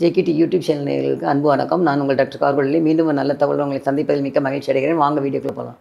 ஜேகிடி YouTube channel நேயர்களுக்கு அன்பு வணக்கம் நான் உங்கள் டாக்டர் கார்கொள்ளி மீண்டும் ஒரு நல்ல தகவல் உங்களை சந்திப்பதில் மிக்க மகிழ்ச்சி அடைகிறேன் வாங்க வீடியோக்குள்ள போகலாம்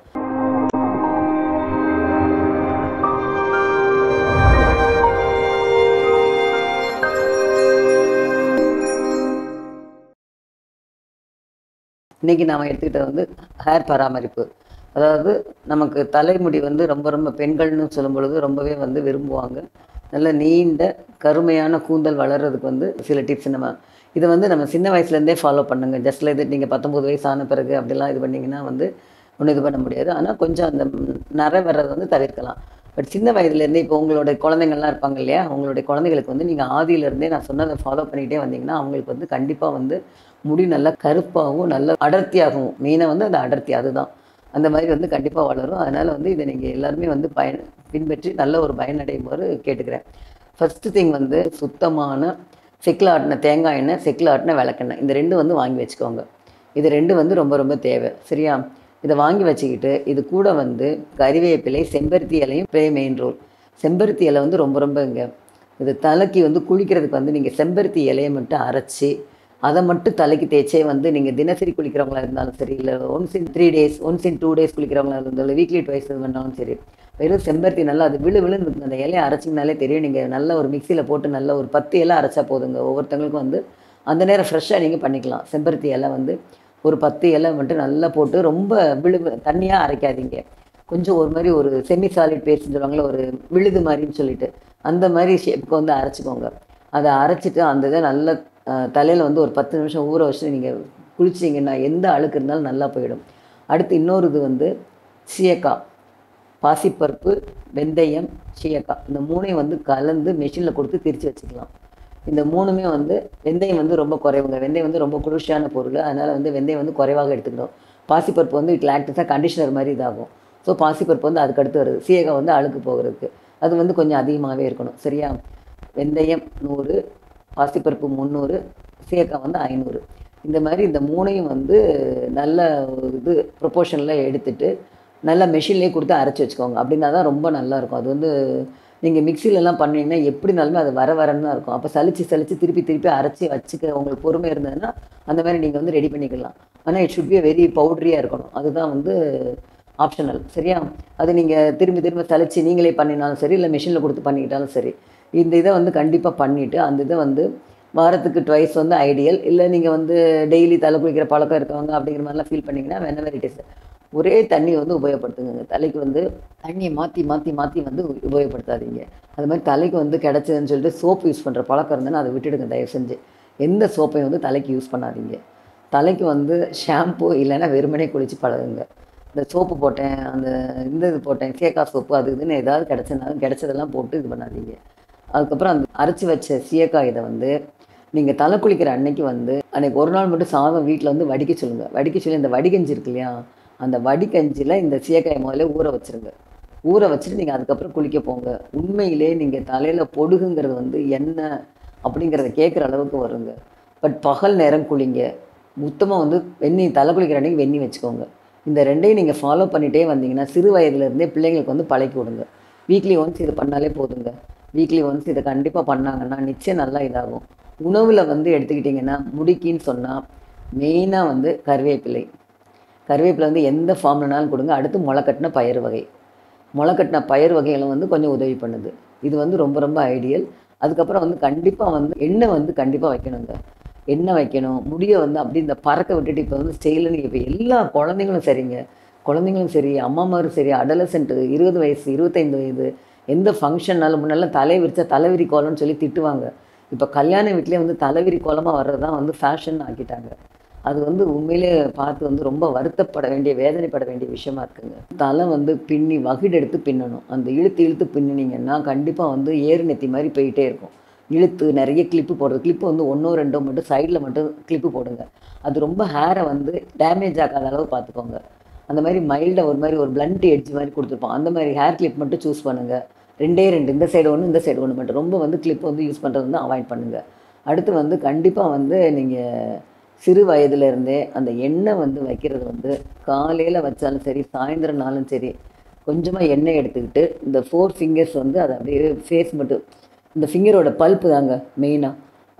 இன்றைக்கி நாம் எடுத்துக்கிட்டது வந்து ஹேர் பராமரிப்பு அதாவது நமக்கு தலைமுடி வந்து ரொம்ப ரொம்ப பெண்கள்னு சொல்லும் பொழுது ரொம்பவே வந்து விரும்புவாங்க நல்ல நீண்ட கருமையான கூந்தல் வளர்கிறதுக்கு வந்து சில டிப்ஸ் நம்ம இதை வந்து நம்ம சின்ன வயசுலேருந்தே ஃபாலோ பண்ணுங்க ஜஸ்ட் இது நீங்கள் பத்தொம்பது வயசு ஆன பிறகு அப்படிலாம் இது பண்ணிங்கன்னா வந்து ஒன்றும் இது பண்ண முடியாது ஆனால் கொஞ்சம் அந்த நரை வர்றதை வந்து தவிர்க்கலாம் பட் சின்ன வயதுலேருந்தே இப்போ உங்களுடைய குழந்தைங்கள்லாம் இருப்பாங்க இல்லையா உங்களுடைய குழந்தைகளுக்கு வந்து நீங்கள் ஆதியிலேருந்தே நான் சொன்னதை ஃபாலோ பண்ணிகிட்டே வந்தீங்கன்னா அவங்களுக்கு வந்து கண்டிப்பாக வந்து முடி நல்லா கருப்பாகவும் நல்ல அடர்த்தியாகவும் மெயினாக வந்து அந்த அடர்த்தி அதுதான் அந்த மாதிரி வந்து கண்டிப்பாக வளரும் அதனால் வந்து இதை நீங்கள் எல்லாருமே வந்து பயன் பின்பற்றி நல்ல ஒரு பயனடையுமாறு கேட்டுக்கிறேன் ஃபஸ்ட்டு திங் வந்து சுத்தமான செக்கில் ஆட்டின தேங்காய் எண்ணெய் செக்கில் ஆட்டின விளக்கெண்ணெய் இந்த ரெண்டு வந்து வாங்கி வச்சுக்கோங்க இது ரெண்டு வந்து ரொம்ப ரொம்ப தேவை சரியா இதை வாங்கி வச்சுக்கிட்டு இது கூட வந்து கறிவேப்பிலை செம்பருத்தி இலையும் ப்ளே மெயின் ரோல் செம்பருத்தி இலை வந்து ரொம்ப ரொம்ப இங்கே இது தலைக்கு வந்து குளிக்கிறதுக்கு வந்து நீங்கள் செம்பருத்தி இலையை மட்டும் அரைச்சி அதை மட்டும் தலைக்கு தேய்ச்சே வந்து நீங்கள் தினசரி குளிக்கிறவங்களா இருந்தாலும் சரி இல்லை once in three days once in two days குளிக்கிறவங்களா இருந்தாலும் வீக்லி ட்வைஸ் இது பண்ணாலும் சரி வெறும் செம்பருத்தி நல்லா அது விழு விழுந்து அந்த இலையை அரைச்சிங்கனாலே தெரியும் நீங்கள் நல்ல ஒரு மிக்சியில் போட்டு நல்ல ஒரு பத்து இலை அரைச்சா போதுங்க ஒவ்வொருத்தங்களுக்கும் வந்து அந்த நேரம் ஃப்ரெஷ்ஷாக நீங்கள் பண்ணிக்கலாம் செம்பருத்தி இலை வந்து ஒரு பத்து இலை மட்டும் நல்லா போட்டு ரொம்ப விழு தண்ணியாக அரைக்காதீங்க கொஞ்சம் ஒரு மாதிரி ஒரு செமி சாலிட் பேஸ்ட்னு சொல்லுவாங்களே ஒரு விழுது மாதிரின்னு சொல்லிட்டு அந்த மாதிரி ஷேப்புக்கு வந்து அரைச்சிக்கோங்க அதை அரைச்சிட்டு அந்த இதை நல்ல தலையில் வந்து ஒரு பத்து நிமிஷம் ஊற வச்சு நீங்கள் குளிச்சிங்கன்னா எந்த அழுக்கு இருந்தாலும் நல்லா போயிடும் அடுத்து இன்னொரு இது வந்து சீயக்காய் பாசிப்பருப்பு வெந்தயம் சீயக்காய் இந்த மூணையும் வந்து கலந்து மெஷினில் கொடுத்து திரித்து வச்சுக்கலாம் இந்த மூணுமே வந்து வெந்தயம் வந்து ரொம்ப குறைவுங்க வெந்தயம் வந்து ரொம்ப குளிர்ச்சியான பொருள் அதனால் வந்து வெந்தயம் வந்து குறைவாக எடுத்துக்கணும் பாசிப்பருப்பு வந்து இட் லாக்டஸாக கண்டிஷனர் மாதிரி இதாகும் ஸோ பாசிப்பருப்பு வந்து அதுக்கு அடுத்து வருது சீயக்காய் வந்து அழுக்கு போகிறதுக்கு அது வந்து கொஞ்சம் அதிகமாகவே இருக்கணும் சரியா வெந்தயம் நூறு பாசிப்பருப்பு முந்நூறு சீயக்காய் வந்து ஐநூறு இந்த மாதிரி இந்த மூணையும் வந்து நல்ல இது ப்ரொப்போர்ஷனில் எடுத்துட்டு நல்லா மெஷின்லேயே கொடுத்து அரைச்சி வச்சுக்கோங்க அப்படின்னா தான் ரொம்ப நல்லாயிருக்கும் அது வந்து நீங்கள் மிக்சிலெலாம் பண்ணிங்கன்னா எப்படினாலுமே அது வர வரன்னு தான் இருக்கும் அப்போ சலிச்சு சலிச்சு திருப்பி திருப்பி அரைச்சி வச்சுக்க உங்களுக்கு பொறுமை இருந்ததுன்னா அந்த மாதிரி நீங்கள் வந்து ரெடி பண்ணிக்கலாம் ஆனால் இட் ஷுட் பி வெரி பவுட்ரியாக இருக்கணும் அதுதான் வந்து ஆப்ஷனல் சரியா அது நீங்கள் திரும்பி திரும்ப சலிச்சு நீங்களே பண்ணினாலும் சரி இல்லை மிஷினில் கொடுத்து பண்ணிக்கிட்டாலும் சரி இந்த இதை வந்து கண்டிப்பாக பண்ணிவிட்டு அந்த இதை வந்து வாரத்துக்கு ட்வைஸ் வந்து ஐடியல் இல்லை நீங்கள் வந்து டெய்லி தலை குளிக்கிற பழக்கம் இருக்கவங்க அப்படிங்கிற மாதிரிலாம் ஃபீல் பண்ணிங்கன்னா வெனவர் இட் இஸ் ஒரே தண்ணி வந்து உபயோகப்படுத்துங்க தலைக்கு வந்து தண்ணியை மாற்றி மாற்றி மாற்றி வந்து உபயோகப்படுத்தாதீங்க அது மாதிரி தலைக்கு வந்து கிடச்சதுன்னு சொல்லிட்டு சோப்பு யூஸ் பண்ணுற பழக்கம் இருந்ததுன்னா அதை விட்டுடுங்க தயவு செஞ்சு எந்த சோப்பையும் வந்து தலைக்கு யூஸ் பண்ணாதீங்க தலைக்கு வந்து ஷாம்பு இல்லைன்னா வெறுமனே குளித்து பழகுங்க இந்த சோப்பு போட்டேன் அந்த இந்த இது போட்டேன் சேக்கா சோப்பு அது இதுன்னு ஏதாவது கிடச்சதுனாலும் கிடச்சதெல்லாம் போட்டு இது பண்ணாதீங்க அதுக்கப்புறம் அந்த அரைச்சி வச்ச சீயக்காய் இதை வந்து நீங்கள் தலை குளிக்கிற அன்னைக்கு வந்து அன்றைக்கி ஒரு நாள் மட்டும் சாதம் வீட்டில் வந்து வடிக்க சொல்லுங்கள் வடிக்க சொல்லி இந்த வடிகஞ்சி இருக்கு இல்லையா அந்த வடிகஞ்சியில் இந்த சீயக்காயை முதல்ல ஊற வச்சுருங்க ஊற வச்சுட்டு நீங்கள் அதுக்கப்புறம் குளிக்க போங்க உண்மையிலே நீங்கள் தலையில் பொடுகுங்கிறது வந்து என்ன அப்படிங்கிறத கேட்குற அளவுக்கு வருங்க பட் பகல் நேரம் குளிங்க மொத்தமாக வந்து வெந்நி தலை குளிக்கிற அன்றைக்கி வெந்நி வச்சுக்கோங்க இந்த ரெண்டையும் நீங்கள் ஃபாலோ பண்ணிகிட்டே வந்தீங்கன்னா சிறு வயதுலேருந்தே பிள்ளைங்களுக்கு வந்து பழக்கி விடுங்க வீக்லி ஒன்ஸ் இதை பண்ணாலே போதுங்க வீக்லி ஒன்ஸ் இதை கண்டிப்பாக பண்ணாங்கன்னா நிச்சயம் நல்லா இதாகும் உணவில் வந்து எடுத்துக்கிட்டிங்கன்னா முடிக்கின்னு சொன்னால் மெயினாக வந்து கருவேப்பிலை கருவேப்பிலை வந்து எந்த ஃபார்ம்லனாலும் கொடுங்க அடுத்து முளைக்கட்டின பயிர் வகை முளைக்கட்டின பயிர் வகைகளும் வந்து கொஞ்சம் உதவி பண்ணுது இது வந்து ரொம்ப ரொம்ப ஐடியல் அதுக்கப்புறம் வந்து கண்டிப்பாக வந்து எண்ணெய் வந்து கண்டிப்பாக வைக்கணுங்க எண்ணெய் வைக்கணும் முடியை வந்து அப்படி இந்த பறக்க விட்டுட்டு இப்போ வந்து ஸ்டெயிலுன்னு இப்போ எல்லா குழந்தைங்களும் சரிங்க குழந்தைங்களும் சரி அம்மாமாரும் சரி அடலசென்ட்டு இருபது வயசு இருபத்தைந்து வயது எந்த ஃபங்க்ஷன்னாலும் முன்னெல்லாம் தலை விரிச்சா தலைவிரி கோலம்னு சொல்லி திட்டுவாங்க இப்போ கல்யாண வீட்லேயே வந்து தலைவிரி கோலமாக வர்றது தான் வந்து ஃபேஷன் ஆக்கிட்டாங்க அது வந்து உண்மையிலே பார்த்து வந்து ரொம்ப வருத்தப்பட வேண்டிய வேதனைப்பட வேண்டிய விஷயமா இருக்குங்க தலை வந்து பின்னி வகிடு எடுத்து பின்னணும் அந்த இழுத்து இழுத்து பின்னினீங்கன்னா கண்டிப்பாக வந்து ஏறு நெத்தி மாதிரி போயிட்டே இருக்கும் இழுத்து நிறைய கிளிப்பு போடுறது கிளிப்பு வந்து ஒன்றோ ரெண்டோ மட்டும் சைடில் மட்டும் கிளிப்பு போடுங்க அது ரொம்ப ஹேரை வந்து டேமேஜ் ஆகாத அளவு பார்த்துக்கோங்க அந்த மாதிரி மைல்டாக ஒரு மாதிரி ஒரு பிளண்ட் எட்ஜ் மாதிரி கொடுத்துருப்போம் அந்த மாதிரி ஹேர் கிளிப் மட்டும் சூஸ் பண்ணுங்கள் ரெண்டே ரெண்டு இந்த சைடு ஒன்று இந்த சைடு ஒன்று மட்டும் ரொம்ப வந்து கிளிப் வந்து யூஸ் பண்ணுறது வந்து அவாய்ட் பண்ணுங்கள் அடுத்து வந்து கண்டிப்பாக வந்து நீங்கள் சிறு வயதுலேருந்தே அந்த எண்ணெய் வந்து வைக்கிறது வந்து காலையில் வச்சாலும் சரி சாயந்தரம்னாலும் சரி கொஞ்சமாக எண்ணெய் எடுத்துக்கிட்டு இந்த ஃபோர் ஃபிங்கர்ஸ் வந்து அதை அப்படியே ஃபேஸ் மட்டும் இந்த ஃபிங்கரோட பல்ப்பு தாங்க மெயினாக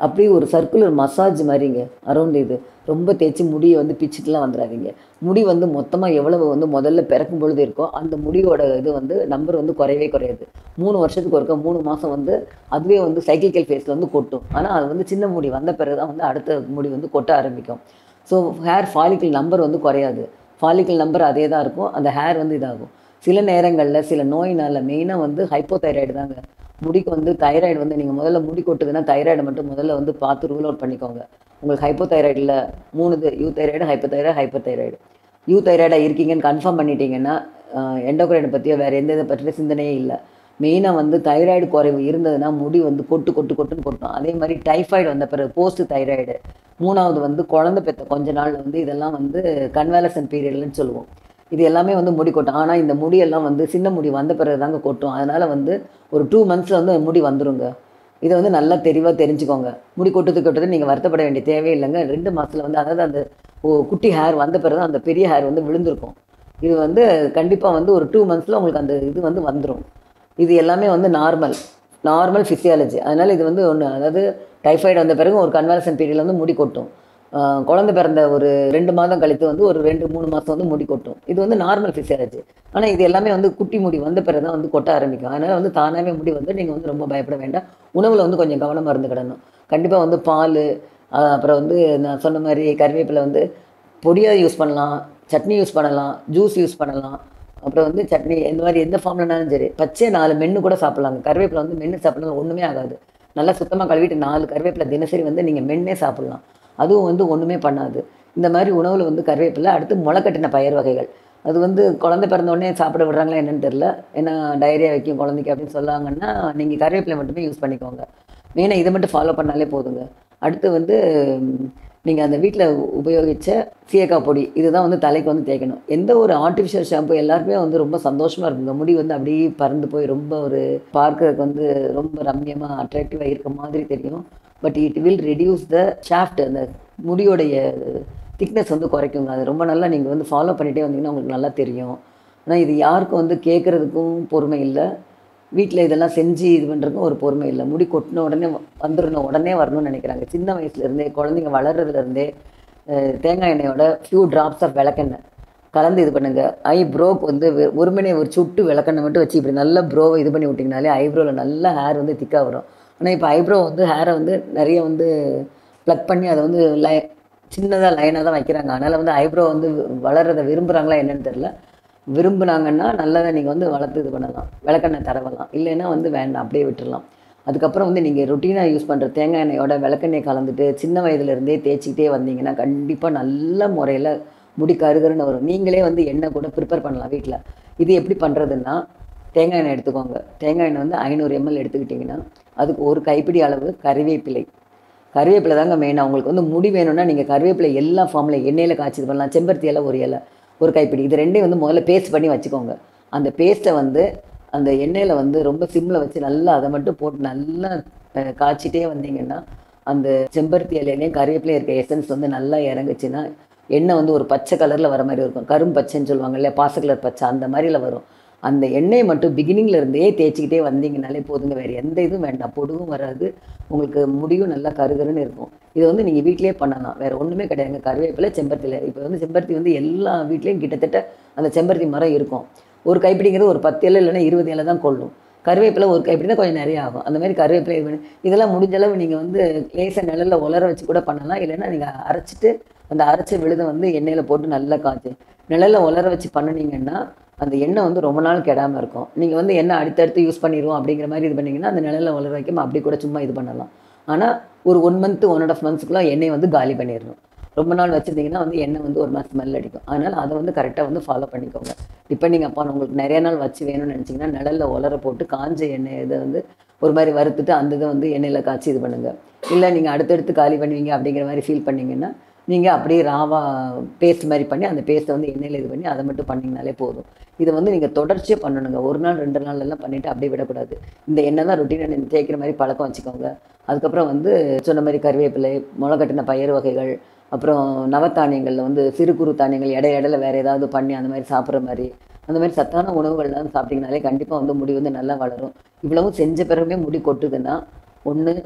அப்படியே ஒரு சர்க்குலர் மசாஜ் மாதிரிங்க அரௌண்ட் இது ரொம்ப தேய்ச்சி முடியை வந்து பிச்சுட்டுலாம் வந்துடாதீங்க முடி வந்து மொத்தமாக எவ்வளவு வந்து முதல்ல பிறக்கும் பொழுது இருக்கோ அந்த முடியோட இது வந்து நம்பர் வந்து குறையவே குறையாது மூணு வருஷத்துக்கு ஒருக்க மூணு மாதம் வந்து அதுவே வந்து சைக்கிளிக்கல் ஃபேஸில் வந்து கொட்டும் ஆனால் அது வந்து சின்ன முடி வந்த பிறகு தான் வந்து அடுத்த முடி வந்து கொட்ட ஆரம்பிக்கும் ஸோ ஹேர் ஃபாலிக்கல் நம்பர் வந்து குறையாது ஃபாலிக்கல் நம்பர் அதே தான் இருக்கும் அந்த ஹேர் வந்து இதாகும் சில நேரங்களில் சில நோயினால் மெயினாக வந்து ஹைப்போதைராய்டு தாங்க முடிக்கு வந்து தைராய்டு வந்து நீங்கள் முதல்ல முடி கொட்டுதுன்னா தைராய்டு மட்டும் முதல்ல வந்து பார்த்து ரூல் அவுட் பண்ணிக்கோங்க உங்களுக்கு ஹைப்போதைராய்டில் மூணு இது யூ தைராய்டு ஹைப்போதைராய்டு ஹைப்போதைராய்டு யூ தைராய்டாக இருக்கீங்கன்னு கன்ஃபார்ம் பண்ணிட்டீங்கன்னா எண்டோக்ரைனை பற்றியோ வேறு எந்த இதை பற்றிய சிந்தனையே இல்லை மெயினாக வந்து தைராய்டு குறைவு இருந்ததுன்னா முடி வந்து கொட்டு கொட்டு கொட்டுன்னு கொட்டும் அதே மாதிரி டைஃபாய்டு வந்த பிறகு போஸ்ட் தைராய்டு மூணாவது வந்து குழந்தை பெற்ற கொஞ்ச நாள் வந்து இதெல்லாம் வந்து கன்வாலசன் பீரியட்லன்னு சொல்லுவோம் இது எல்லாமே வந்து முடி கொட்டும் ஆனால் இந்த முடியெல்லாம் வந்து சின்ன முடி வந்த பிறகு தாங்க கொட்டும் அதனால் வந்து ஒரு டூ மந்த்ஸில் வந்து முடி வந்துருங்க இதை வந்து நல்லா தெளிவாக தெரிஞ்சுக்கோங்க முடி கொட்டுது கொட்டுது நீங்கள் வருத்தப்பட வேண்டிய தேவையில்லைங்க ரெண்டு மாதத்தில் வந்து அதாவது அந்த ஓ- குட்டி ஹேர் வந்த பிறகு தான் அந்த பெரிய ஹேர் வந்து விழுந்திருக்கும் இது வந்து கண்டிப்பாக வந்து ஒரு டூ மந்த்ஸில் உங்களுக்கு அந்த இது வந்து வந்துடும் இது எல்லாமே வந்து நார்மல் நார்மல் ஃபிசியாலஜி அதனால் இது வந்து ஒன்று அதாவது டைஃபாய்டு வந்த பிறகு ஒரு கன்வாலசன் பீரியடில் வந்து முடி கொட்டும் ஆஹ் குழந்தை பிறந்த ஒரு ரெண்டு மாதம் கழித்து வந்து ஒரு ரெண்டு மூணு மாதம் வந்து முடி கொட்டும் இது வந்து நார்மல் ஃபிசியாலஜி ஆனால் இது எல்லாமே வந்து குட்டி முடி வந்த பிறகு தான் வந்து கொட்ட ஆரம்பிக்கும் அதனால் வந்து தானாகவே முடி வந்து நீங்கள் வந்து ரொம்ப பயப்பட வேண்டாம் உணவில் வந்து கொஞ்சம் கவனமாக இருந்துக்கிடணும் கண்டிப்பாக வந்து பால் ஆஹ் அப்புறம் வந்து நான் சொன்ன மாதிரி கறிவேப்பிலை வந்து பொடியாக யூஸ் பண்ணலாம் சட்னி யூஸ் பண்ணலாம் ஜூஸ் யூஸ் பண்ணலாம் அப்புறம் வந்து சட்னி இந்த மாதிரி எந்த ஃபார்ம்லனாலும் சரி பச்சை நாலு மென்று கூட சாப்பிட்லாங்க கருவேப்பிலை வந்து மென்று சாப்பிடலாம் ஒன்றுமே ஆகாது நல்லா சுத்தமாக கழுவிட்டு நாலு கருவேப்பிலை தினசரி வந்து நீங்கள் மென்னே சாப்பிட்லாம் அதுவும் வந்து ஒன்றுமே பண்ணாது இந்த மாதிரி உணவில் வந்து கருவேப்பிலை அடுத்து முளைக்கட்டின பயிர் வகைகள் அது வந்து குழந்தை பிறந்த உடனே சாப்பிட விடுறாங்களா என்னன்னு தெரில ஏன்னா டயரியா வைக்கும் குழந்தைக்கு அப்படின்னு சொல்லாங்கன்னா நீங்கள் கருவேப்பிலை மட்டுமே யூஸ் பண்ணிக்கோங்க மெயினாக இதை மட்டும் ஃபாலோ பண்ணாலே போதுங்க அடுத்து வந்து நீங்கள் அந்த வீட்டில் உபயோகித்த சீயக்காய் பொடி இதுதான் வந்து தலைக்கு வந்து தேய்க்கணும் எந்த ஒரு ஆர்டிஃபிஷியல் ஷாம்பு எல்லாருக்குமே வந்து ரொம்ப சந்தோஷமாக இருக்குங்க முடி வந்து அப்படியே பறந்து போய் ரொம்ப ஒரு பார்க்கறதுக்கு வந்து ரொம்ப ரம்யமாக அட்ராக்டிவாக இருக்க மாதிரி தெரியும் but it will reduce the shaft அந்த முடியோடைய திக்னஸ் வந்து குறைக்குங்க அது ரொம்ப நல்லா நீங்கள் வந்து ஃபாலோ பண்ணிகிட்டே வந்தீங்கன்னா உங்களுக்கு நல்லா தெரியும் ஆனால் இது யாருக்கும் வந்து கேட்குறதுக்கும் பொறுமை இல்லை வீட்டில் இதெல்லாம் செஞ்சு இது பண்ணுறதுக்கும் ஒரு பொறுமை இல்லை முடி கொட்டின உடனே வந்துடணும் உடனே வரணும்னு நினைக்கிறாங்க சின்ன வயசுலேருந்தே குழந்தைங்க வளர்றதுலேருந்தே அஹ், தேங்காய் எண்ணெயோட ஃபியூ ட்ராப்ஸ் ஆஃப் விளக்கெண்ணெய் கலந்து இது பண்ணுங்க ஐ ப்ரோக்கு வந்து வெ- ஒரு மணி ஒரு சுட்டு விளக்கெண்ணெய் மட்டும் வச்சு இப்படி நல்லா ப்ரோவை இது பண்ணி விட்டிங்கனாலே ஐப்ரோவில் நல்ல ஹேர் வந்து திக்காக வரும் ஆனால் இப்போ ஐப்ரோ வந்து ஹேரை வந்து நிறைய வந்து ப்ளக் பண்ணி அதை வந்து லை சின்னதாக லைனாக தான் வைக்கிறாங்க அதனால் வந்து ஐப்ரோ வந்து வளர்றதை விரும்புகிறாங்களா என்னன்னு தெரில விரும்புனாங்கன்னா நல்லதை நீங்கள் வந்து வளர்த்து இது பண்ணலாம் விளக்கெண்ணெய் தடவலாம் இல்லைன்னா வந்து வேண்டாம் அப்படியே விட்டுறலாம் அதுக்கப்புறம் வந்து நீங்கள் ருட்டீனாக யூஸ் பண்ணுற தேங்காய் எண்ணெயோட விளக்கெண்ணெய் கலந்துட்டு சின்ன வயதுலேருந்தே தேய்ச்சிக்கிட்டே வந்தீங்கன்னா கண்டிப்பாக நல்ல முறையில் முடி கருகருன்னு வரும் நீங்களே வந்து எண்ணெய் கூட ப்ரிப்பேர் பண்ணலாம் வீட்டில் இது எப்படி பண்ணுறதுன்னா தேங்காய் எண்ணெய் எடுத்துக்கோங்க தேங்காய் எண்ணெய் வந்து ஐநூறு எம்எல் எடுத்துக்கிட்டிங்கன்னா அதுக்கு ஒரு கைப்பிடி அளவு கறிவேப்பிலை கருவேப்பிலை தாங்க மெயினாக உங்களுக்கு வந்து முடி வேணும்னா நீங்கள் கருவேப்பிலை எல்லா ஃபார்மில் எண்ணெயில் காய்ச்சி இது பண்ணலாம் செம்பருத்தி இலை ஒரு இலை ஒரு கைப்பிடி இது ரெண்டையும் வந்து முதல்ல பேஸ்ட் பண்ணி வச்சுக்கோங்க அந்த பேஸ்ட்டை வந்து அந்த எண்ணெயில் வந்து ரொம்ப சிம்மில் வச்சு நல்லா அதை மட்டும் போட்டு நல்லா அஹ், காய்ச்சிட்டே வந்தீங்கன்னா அந்த செம்பருத்தி இலையிலையும் கருவேப்பிலையும் இருக்க எசன்ஸ் வந்து நல்லா இறங்குச்சுன்னா எண்ணெய் வந்து ஒரு பச்சை கலரில் வர மாதிரி இருக்கும் கரும் பச்சைன்னு சொல்லுவாங்க இல்லையா பாச கலர் பச்சை அந்த மாதிரில வரும் அந்த எண்ணெயை மட்டும் பிகினிங்ல இருந்தே தேய்ச்சிக்கிட்டே வந்தீங்கனாலே போதுங்க வேறு எந்த இதுவும் வேண்டாம் பொடுகும் வராது உங்களுக்கு முடியும் நல்லா கருகருன்னு இருக்கும் இது வந்து நீங்கள் வீட்டிலேயே பண்ணலாம் வேறு ஒன்றுமே கிடையாதுங்க கருவேப்பிலை செம்பருத்தி இலை இப்போ வந்து செம்பருத்தி வந்து எல்லா வீட்லேயும் கிட்டத்தட்ட அந்த செம்பருத்தி மரம் இருக்கும் ஒரு கைப்பிடிங்கிறது ஒரு பத்து இலை இல்லைன்னா இருபது இலை தான் கொள்ளும் கருவேப்பிலை ஒரு கைப்பிடி தான் கொஞ்சம் நிறைய ஆகும் அந்த மாதிரி கருவேப்பிலை இது பண்ணி இதெல்லாம் முடிஞ்ச அளவு நீங்கள் வந்து லேசாக நிழலில் உலர வச்சு கூட பண்ணலாம் இல்லைன்னா நீங்கள் அரைச்சிட்டு அந்த அரைச்ச விழுதை வந்து எண்ணெயில் போட்டு நல்லா காய்ச்சி நிழலில் உலர வச்சு பண்ணுனீங்கன்னா அந்த எண்ணெய் வந்து ரொம்ப நாள் கெடாமல் இருக்கும் நீங்கள் வந்து எண்ணெய் அடுத்தடுத்து யூஸ் பண்ணிடுவோம் அப்படிங்கிற மாதிரி இது பண்ணீங்கன்னா அந்த நிழலில் உலர வைக்காம அப்படி கூட சும்மா இது பண்ணலாம் ஆனால் ஒரு one month one and half மந்த்ஸ்க்குலாம் எண்ணெய் வந்து காலி பண்ணிடணும் ரொம்ப நாள் வச்சுருந்தீங்கன்னா வந்து எண்ணெய் வந்து ஒரு மாதம் ஸ்மெல் அடிக்கும் அதனால் அதை வந்து கரெக்டாக வந்து ஃபாலோ பண்ணிக்கோங்க டிபெண்டிங் அப்பா உங்களுக்கு நிறைய நாள் வச்சு வேணும்னு நினச்சிங்கன்னா நிழலில் உலர போட்டு காஞ்ச எண்ணெய் இதை வந்து ஒரு மாதிரி வறுத்துட்டு அந்த இதை வந்து எண்ணெயில் காய்ச்சி இது பண்ணுங்கள் இல்லை நீங்கள் அடுத்தடுத்து காலி பண்ணுவீங்க அப்படிங்கிற மாதிரி ஃபீல் பண்ணீங்கன்னா நீங்கள் அப்படியே ராவா பேஸ்ட் மாதிரி பண்ணி அந்த பேஸ்ட்டை வந்து எண்ணெயில் இது பண்ணி அதை மட்டும் பண்ணிங்கனாலே போதும் இதை வந்து நீங்கள் தொடர்ச்சியாக பண்ணணுங்க ஒரு நாள் ரெண்டு நாள் எல்லாம் பண்ணிவிட்டு அப்படியே விடக்கூடாது இந்த எண்ணெய் தான் ரொட்டீனாக நீங்கள் தேய்க்கிற மாதிரி பழக்கம் வச்சுக்கோங்க அதுக்கப்புறம் வந்து சொன்ன மாதிரி கருவேப்பிலை முளைக்கட்டின பயிர் வகைகள் அப்புறம் நவத்தானியங்களில் வந்து சிறு குறு தானியங்கள் இடை இடையில வேறு ஏதாவது பண்ணி அந்த மாதிரி சாப்பிட்ற மாதிரி அந்த மாதிரி சத்தான உணவுகள்லாம் சாப்பிட்டீங்கனாலே கண்டிப்பாக வந்து முடி வந்து நல்லா வளரும் இவ்வளவும் செஞ்ச பிறகுமே முடி கொட்டுதுன்னா ஒன்று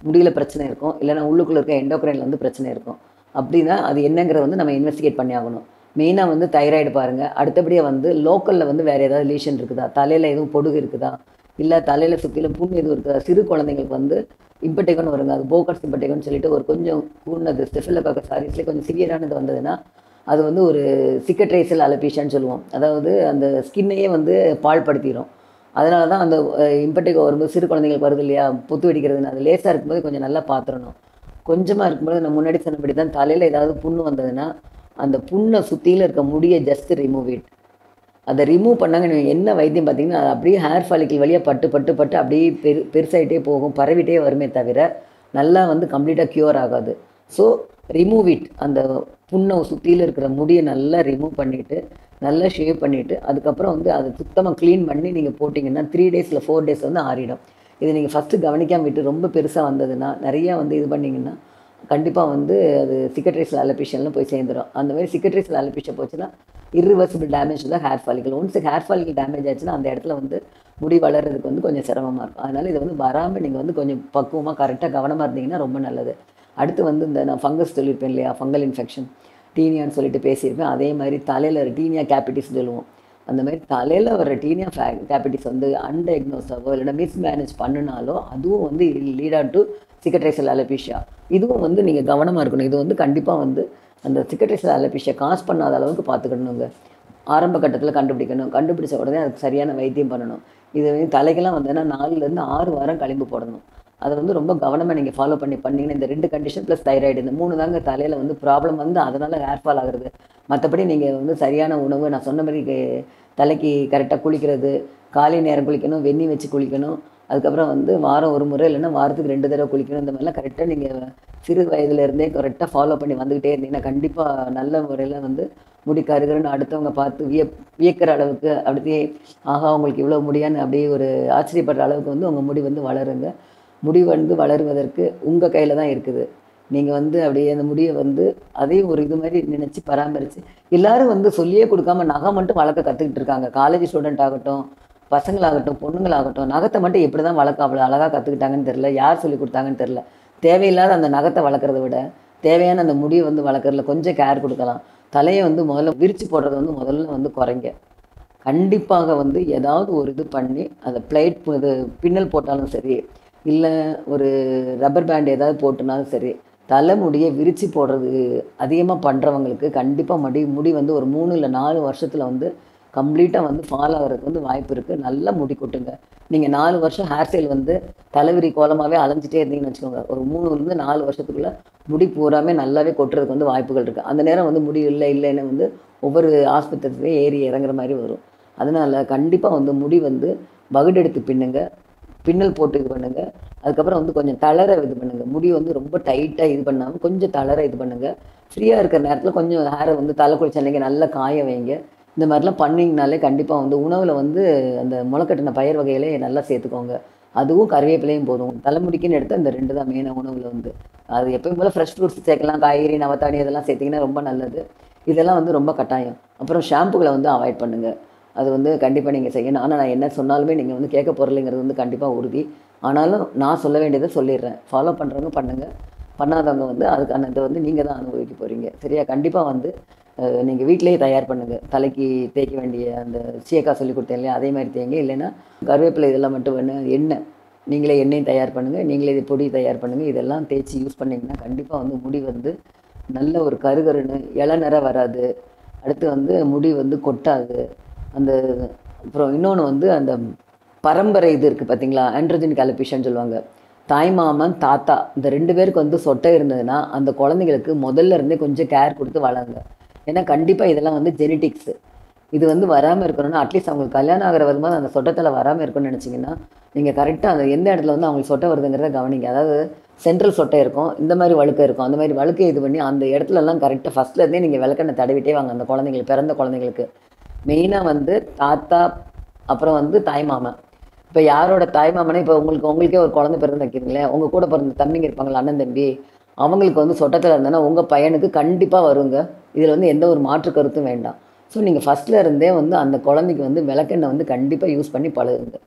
முடியல பிரச்சனை இருக்கும் இல்லைன்னா உள்ளுக்குள்ளே இருக்க எண்டோக்ரைனில் வந்து பிரச்சனை இருக்கும் அப்படின்னா அது என்னங்கிறத வந்து நம்ம இன்வெஸ்டிகேட் பண்ணி ஆகணும் மெயினாக வந்து தைராய்டு பாருங்கள் அடுத்தபடியாக வந்து லோக்கலில் வந்து வேறு ஏதாவது லீஷன் இருக்குதா தலையில் எதுவும் பொடுகு இருக்குதா இல்லை தலையில் சுற்றிலும் புண் எதுவும் இருக்குதா சிறு குழந்தைங்களுக்கு வந்து இம்பட்டேகன் வருங்க அது போக்கட்ஸ் இம்பட்டேகன் சொல்லிட்டு ஒரு கொஞ்சம் கூர்னது ஸ்டெஃபிலோகாக்க சாரீஸ்லேயே கொஞ்சம் சிவியரானது வந்ததுன்னா அது வந்து ஒரு சிக்கட்ரைசல் அலபீஷான்னு சொல்லுவோம் அதாவது அந்த ஸ்கின்னையே வந்து பாழ்படுத்திடும் அதனால தான் அந்த இம்பட்டேகோ வரும்போது சிறு குழந்தைங்களுக்கு வருது இல்லையா புத்து வெடிக்கிறதுன்னு அது லேசாக இருக்கும்போது கொஞ்சம் நல்லா பார்த்துடணும் கொஞ்சமாக இருக்கும்போது நான் முன்னாடி சொன்னபடி தான் தலையில் ஏதாவது புண்ணு வந்ததுன்னா அந்த புண்ணை சுற்றியில் இருக்க முடியை ஜஸ்ட் ரிமூவ் இட் அதை ரிமூவ் பண்ணாங்க நீங்க என்ன வைத்தியம் பார்த்தீங்கன்னா அது அப்படியே ஹேர் ஃபாலிக்கல் வழியாக பட்டு பட்டு பட்டு அப்படியே பெரு பெருசாகிட்டே போகும் பரவிட்டே வருமே தவிர நல்லா வந்து கம்ப்ளீட்டாக க்யூர் ஆகாது ஸோ ரிமூவ் இட் அந்த புண்ணை சுற்றியில் இருக்கிற முடியை நல்லா ரிமூவ் பண்ணிவிட்டு நல்லா ஷேவ் பண்ணிவிட்டு அதுக்கப்புறம் வந்து அதை சுத்தமாக க்ளீன் பண்ணி நீங்கள் போட்டிங்கன்னா த்ரீ டேஸில் ஃபோர் டேஸ் வந்து ஆறிடும் இது நீங்கள் ஃபஸ்ட்டு கவனிக்காம விட்டு ரொம்ப பெருசாக வந்ததுன்னா நிறையா வந்து இது பண்ணிங்கன்னா கண்டிப்பாக வந்து அது சிக்கட்ரிஸில் அலபிஷனில் போய் சேர்ந்துடும் அந்த மாதிரி சிக்கட்ரிஸில் அலபிஷன் போச்சுன்னா irreversible டேமேஜ் தான் hair follicle once hair follicle damage ஆச்சுன்னா அந்த இடத்துல வந்து முடி வளர்றதுக்கு வந்து கொஞ்சம் சிரமமாக இருக்கும் அதனால் இதை வந்து வராமல் நீங்கள் வந்து கொஞ்சம் பக்குவமாக கரெக்டாக கவனமாக இருந்தீங்கன்னா ரொம்ப நல்லது அடுத்து வந்து இந்த நான் ஃபங்கஸ் சொல்லியிருப்பேன் இல்லையா ஃபங்கல் இன்ஃபெக்ஷன் டீனியான்னு சொல்லிட்டு பேசியிருப்பேன் அதே மாதிரி தலையில் டீனியா கேபிட்டிஸ் சொல்லுவோம் அந்த மாதிரி தலையில் வர டீனியா ஃபே கேபிட்டிஸ் வந்து அன்டயக்னோஸாவோ இல்லைன்னா மிஸ்மேனேஜ் பண்ணினாலோ அதுவும் வந்து lead on to cicatricial alopecia இதுவும் வந்து நீங்கள் கவனமாக இருக்கணும் இது வந்து கண்டிப்பாக வந்து அந்த சிக்கட்ரைசல் அலபிஷியா காசு பண்ணாத அளவுக்கு பார்த்துக்கணுங்க ஆரம்ப கட்டத்தில் கண்டுபிடிக்கணும் கண்டுபிடிச்ச உடனே அதுக்கு சரியான வைத்தியம் பண்ணணும் இது வந்து தலைக்கெல்லாம் வந்ததுன்னா நாலுலேருந்து ஆறு வாரம் களிம்பு போடணும் அதை வந்து ரொம்ப கவனமாக நீங்கள் ஃபாலோ பண்ணி பண்ணீங்கன்னா இந்த ரெண்டு கண்டிஷன் ப்ளஸ் தைராய்டு இந்த மூணு தாங்க தலையில் வந்து ப்ராப்ளம் வந்து அதனால் ஹேர் ஃபால் ஆகுறது மற்றபடி நீங்கள் வந்து சரியான உணவு நான் சொன்ன மாதிரி கே- தலைக்கு கரெக்டாக குளிக்கிறது காலை நேரம் குளிக்கணும் வெந்நி வச்சு குளிக்கணும் அதுக்கப்புறம் வந்து வாரம் ஒரு முறை இல்லைன்னா வாரத்துக்கு ரெண்டு தடவை குளிக்கணும் இந்த மாதிரிலாம் கரெக்டாக நீங்கள் சிறு வயதுல இருந்தே கரெக்டாக ஃபாலோ பண்ணி வந்துக்கிட்டே இருந்தீங்கன்னா கண்டிப்பாக நல்ல முறையில் வந்து முடி கருகருன்னு அடுத்தவங்க பார்த்து விய வியக்கிற அளவுக்கு அப்படியே ஆஹா உங்களுக்கு இவ்வளோ முடியான்னு அப்படியே ஒரு ஆச்சரியப்படுற அளவுக்கு வந்து உங்கள் முடி வந்து வளருங்க முடி வந்து வளருவதற்கு உங்கள் கையில் தான் இருக்குது நீங்கள் வந்து அப்படியே அந்த முடியை வந்து அதையும் ஒரு இது மாதிரி நினச்சி பராமரித்து எல்லாரும் வந்து சொல்லியே கொடுக்காம நகை மட்டும் வளர்க்க கற்றுக்கிட்டு இருக்காங்க காலேஜ் ஸ்டூடெண்ட் ஆகட்டும் பசங்களாகட்டும் பொண்ணுங்களாகட்டும் நகத்தை மட்டும் எப்படி தான் வளர்க்க அவ்வளோ அழகாக கற்றுக்கிட்டாங்கன்னு தெரில யார் சொல்லி கொடுத்தாங்கன்னு தெரில தேவையில்லாத அந்த நகத்தை வளர்க்குறத விட தேவையான அந்த முடியை வந்து வளர்க்குறதுல கொஞ்சம் கேர் கொடுக்கலாம் தலையை வந்து முதல்ல விரித்து போடுறது வந்து முதல்ல வந்து குறைங்க கண்டிப்பாக வந்து ஏதாவது ஒரு இது பண்ணி அதை பிளைட் இது பின்னல் போட்டாலும் சரி இல்லை ஒரு ரப்பர் பேண்ட் ஏதாவது போட்டுனாலும் சரி தலைமுடியை விரித்து போடுறது அதிகமாக பண்ணுறவங்களுக்கு கண்டிப்பாக முடி முடி வந்து ஒரு மூணு இல்லை நாலு வருஷத்தில் வந்து கம்ப்ளீட்டாக வந்து ஃபால் ஆகிறதுக்கு வந்து வாய்ப்பு இருக்குது நல்லா முடி கொட்டுங்க நீங்கள் நாலு வருஷம் ஹேர் ஸ்டைல் வந்து தலைவிரி கோலமாகவே அலைஞ்சிட்டே இருந்தீங்கன்னு வச்சுக்கோங்க ஒரு மூணுலேருந்து நாலு வருஷத்துக்குள்ளே முடி பூராமே நல்லாவே கொட்டுறதுக்கு வந்து வாய்ப்புகள் இருக்குது அந்த நேரம் வந்து முடி இல்லை இல்லைன்னு வந்து ஒவ்வொரு ஆஸ்பத்திரிலையும் ஏறி இறங்குற மாதிரி வரும் அதனால் கண்டிப்பாக வந்து முடி வந்து வகுடெடுத்து பின்னுங்க பின்னல் போட்டு இது பண்ணுங்க அதுக்கப்புறம் வந்து கொஞ்சம் தளர இது பண்ணுங்க முடி வந்து ரொம்ப டைட்டாக இது பண்ணாமல் கொஞ்சம் தளர இது பண்ணுங்க ஃப்ரீயாக இருக்கிற நேரத்தில் கொஞ்சம் ஹேரை வந்து தலை குளிச்ச அன்னைக்கு நல்லா காய வைங்க இந்த மாதிரிலாம் பண்ணிங்கனாலே கண்டிப்பாக வந்து உணவில் வந்து அந்த முளைக்கட்டின பயிர் வகையிலே நல்லா சேர்த்துக்கோங்க அதுவும் கருவேப்பிலையும் போதும் தலைமுடிக்குன்னு எடுத்து அந்த ரெண்டு தான் மெயினாக உணவில் வந்து அது எப்பயும் போல் ஃப்ரெஷ் ஃப்ரூட்ஸ் சேர்க்கலாம் காய்கறி நவத்தானி இதெல்லாம் சேர்த்திங்கன்னா ரொம்ப நல்லது இதெல்லாம் வந்து ரொம்ப கட்டாயம் அப்புறம் ஷாம்புகளை வந்து அவாய்ட் பண்ணுங்கள் அது வந்து கண்டிப்பாக நீங்கள் செய்யணும் ஆனால் நான் என்ன சொன்னாலுமே நீங்கள் வந்து கேட்க போகிறலைங்கிறது வந்து கண்டிப்பாக உறுதி ஆனாலும் நான் சொல்ல வேண்டியதை சொல்லிடுறேன் ஃபாலோ பண்ணுறவங்க பண்ணுங்கள் பண்ணாதவங்க வந்து அதுக்கான இதை வந்து நீங்கள் தான் அனுபவிக்க போகிறீங்க சரியா கண்டிப்பாக வந்து நீங்கள் வீட்டிலேயே தயார் பண்ணுங்கள் தலைக்கு தேய்க்க வேண்டிய அந்த சீயக்காய் சொல்லி கொடுத்தேன் இல்லையா அதே மாதிரி தேங்க இல்லைன்னா கருவேப்பிலை இதெல்லாம் மட்டும் வேணும் எண்ணெய் நீங்களே எண்ணெயும் தயார் பண்ணுங்கள் நீங்களே இது பொடி தயார் பண்ணுங்கள் இதெல்லாம் தேய்ச்சி யூஸ் பண்ணிங்கன்னா கண்டிப்பாக வந்து முடி வந்து நல்ல ஒரு கருகருன்னு இளநரை வராது அடுத்து வந்து முடி வந்து கொட்டாது அந்த அப்புறம் இன்னொன்று வந்து அந்த பரம்பரை இது இருக்குது பார்த்தீங்களா ஆண்ட்ரோஜனிக் அலபிஷன் சொல்லுவாங்க தாய்மாமன் தாத்தா இந்த ரெண்டு பேருக்கு வந்து சொட்டை இருந்ததுன்னா அந்த குழந்தைங்களுக்கு முதல்ல இருந்தே கொஞ்சம் கேர் கொடுத்து வளருங்க ஏன்னா கண்டிப்பாக இதெல்லாம் வந்து ஜெனட்டிக்ஸு இது வந்து வராமல் இருக்கணும்னா அட்லீஸ்ட் அவங்களுக்கு கல்யாணம் ஆகிற வரும்போது அந்த சொட்டத்தில் வராமல் இருக்கணும்னு நினச்சிங்கன்னா நீங்கள் கரெக்டாக அந்த எந்த இடத்துல வந்து அவங்களுக்கு சொட்டை வருதுங்கிறத கவனிங்க அதாவது சென்ட்ரல் சொட்டை இருக்கும் இந்த மாதிரி வழுக்கை இருக்கும் அந்த மாதிரி வழுக்கை இது பண்ணி அந்த இடத்துலலாம் கரெக்டாக ஃபஸ்ட்லேருந்தே நீங்கள் விளக்கெண்ணெய் தடவிட்டே வாங்க அந்த குழந்தைங்களுக்கு பிறந்த குழந்தைங்களுக்கு மெயினாக வந்து தாத்தா அப்புறம் வந்து தாய்மாமன் இப்போ யாரோட தாய்மாமனே இப்போ உங்களுக்கு உங்களுக்கே ஒரு குழந்தை பிறந்து வைக்கிறீங்களே உங்கள் கூட பிறந்த தம்பிங்க இருப்பாங்களா அண்ணன் தம்பி அவங்களுக்கு வந்து சொட்டத்தில் இருந்தேன்னா உங்கள் பையனுக்கு கண்டிப்பாக வருங்க இதில் வந்து எந்த ஒரு மாற்று கருத்தும் வேண்டாம் ஸோ நீங்கள் ஃபஸ்ட்டில் இருந்தே வந்து அந்த குழந்தைக்கு வந்து விளக்கெண்ணெய் வந்து கண்டிப்பாக யூஸ் பண்ணி பழகுங்க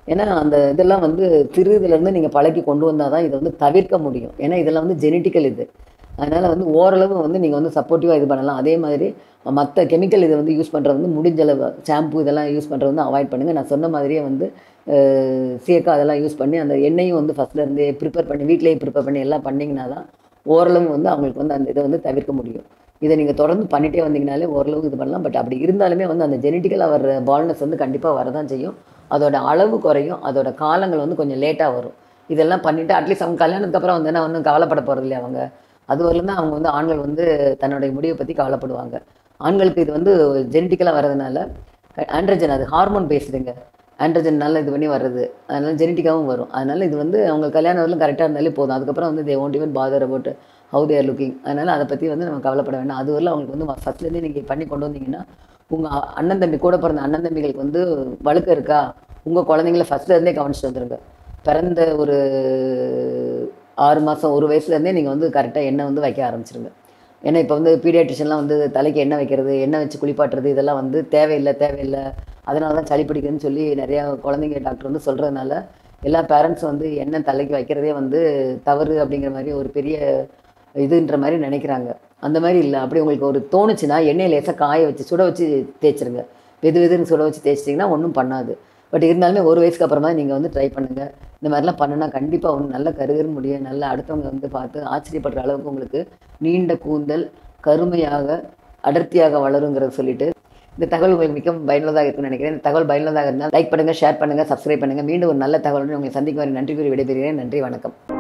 ஏன்னா அந்த இதெல்லாம் வந்து சிறுதுலேருந்து நீங்கள் பழக்கி கொண்டு வந்தால் தான் இதை வந்து தவிர்க்க முடியும் ஏன்னா இதெல்லாம் வந்து ஜெனட்டிக்கல் இது அதனால் வந்து ஓரளவு வந்து நீங்கள் வந்து சப்போர்ட்டிவாக இது பண்ணலாம் அதே மாதிரி மற்ற கெமிக்கல் இதை வந்து யூஸ் பண்ணுறது வந்து முடிஞ்ச அளவு ஷாம்பு இதெல்லாம் யூஸ் பண்ணுறது வந்து அவாய்ட் பண்ணுங்கள் நான் சொன்ன மாதிரியே வந்து அஹ், சீயக்காய் அதெல்லாம் யூஸ் பண்ணி அந்த எண்ணெயும் வந்து ஃபஸ்ட்ல இருந்தே ப்ரிப்பேர் பண்ணி வீட்டிலேயே ப்ரிப்பேர் பண்ணி எல்லாம் பண்ணிங்கன்னா தான் ஓரளவு வந்து அவங்களுக்கு வந்து அந்த இதை வந்து தவிர்க்க முடியும் இதை நீங்கள் தொடர்ந்து பண்ணிட்டே வந்தீங்கனாலே ஓரளவு இது பண்ணலாம் பட் அப்படி இருந்தாலுமே வந்து அந்த ஜெனட்டிக்கலாக வர்ற பால்னஸ் வந்து கண்டிப்பாக வரதான் செய்யும் அதோட அளவு குறையும் அதோட காலங்கள் வந்து கொஞ்சம் லேட்டாக வரும் இதெல்லாம் பண்ணிவிட்டு அட்லீஸ்ட் அவங்க கல்யாணத்துக்கு அப்புறம் வந்து நான் ஒன்றும் கவலைப்பட போகிறது இல்லையா அவங்க அது வரலும் தான் அவங்க வந்து ஆண்கள் வந்து தன்னுடைய முடிவை பற்றி கவலைப்படுவாங்க ஆண்களுக்கு இது வந்து ஜெனட்டிக்கலாக வர்றதுனால ஆண்ட்ரஜன் அது ஹார்மோன் பேசுதுங்க ஆண்ட்ரஜன்னால இது பண்ணி வர்றது அதனால ஜெனட்டிக்காகவும் வரும் அதனால இது வந்து அவங்க கல்யாணம் வரலும் கரெக்டாக இருந்தாலே போதும் அதுக்கப்புறம் வந்து they won't even bother about how they're looking அதனால் அதை பற்றி வந்து நம்ம கவலைப்பட வேண்டாம் அது வரலும் அவங்களுக்கு வந்து ஃபஸ்ட்லேருந்தே நீங்கள் பண்ணி கொண்டு வந்தீங்கன்னா உங்கள் அண்ணன் தம்பி கூட பிறந்த அண்ணன் தம்பிகளுக்கு வந்து வழுக்க இருக்கா உங்கள் குழந்தைங்கள ஃபஸ்ட்லேருந்தே கவனிச்சுட்டு வந்துருங்க பிறந்த ஒரு ஆறு மாதம் ஒரு வயசுலேருந்தே நீங்கள் வந்து கரெக்டாக எண்ணெய் வந்து வைக்க ஆரம்பிச்சிருங்க ஏன்னா இப்போ வந்து பீடியாட்ரிஷன்லாம் வந்து தலைக்கு எண்ணெய் வைக்கிறது எண்ணெய் வச்சு குளிப்பாட்டுறது இதெல்லாம் வந்து தேவையில்லை தேவையில்லை அதனால தான் சளி பிடிக்குதுன்னு சொல்லி நிறையா குழந்தைங்க டாக்டர் வந்து சொல்கிறதுனால எல்லா பேரண்ட்ஸும் வந்து எண்ணெய் தலைக்கு வைக்கிறதே வந்து தவறு அப்படிங்கிற மாதிரி ஒரு பெரிய இதுன்ற மாதிரி நினைக்கிறாங்க அந்த மாதிரி இல்லை அப்படி உங்களுக்கு ஒரு தோணுச்சுன்னா எண்ணெய் லேசாக காய வச்சு சுட வச்சு தேய்ச்சிருங்க வெது வெதுன்னு சுட வச்சு தேய்ச்சிட்டிங்கன்னா ஒன்றும் பண்ணாது பட் இருந்தாலுமே ஒரு வயசுக்கு அப்புறமா நீங்கள் வந்து ட்ரை பண்ணுங்கள் இந்த மாதிரிலாம் பண்ணுனா கண்டிப்பாக ஒன்று நல்ல கருகரு முடியும் நல்ல அடுத்தவங்க வந்து பார்த்து ஆச்சரியப்படுற அளவுக்கு உங்களுக்கு நீண்ட கூந்தல் கருமையாக அடர்த்தியாக வளருங்கிறத சொல்லிட்டு இந்த தகவல் உங்களுக்கு மிகவும் பயனுள்ளதாக இருக்கும்னு நினைக்கிறேன் இந்த தகவல் பயனுள்ளதாக இருந்தால் லைக் பண்ணுங்கள் ஷேர் பண்ணுங்கள் சப்ஸ்கிரைப் பண்ணுங்கள் மீண்டும் ஒரு நல்ல தகவலுடன் உங்களை சந்திக்கும் வரை நன்றி கூறி விடைபெறுகிறேன் நன்றி வணக்கம்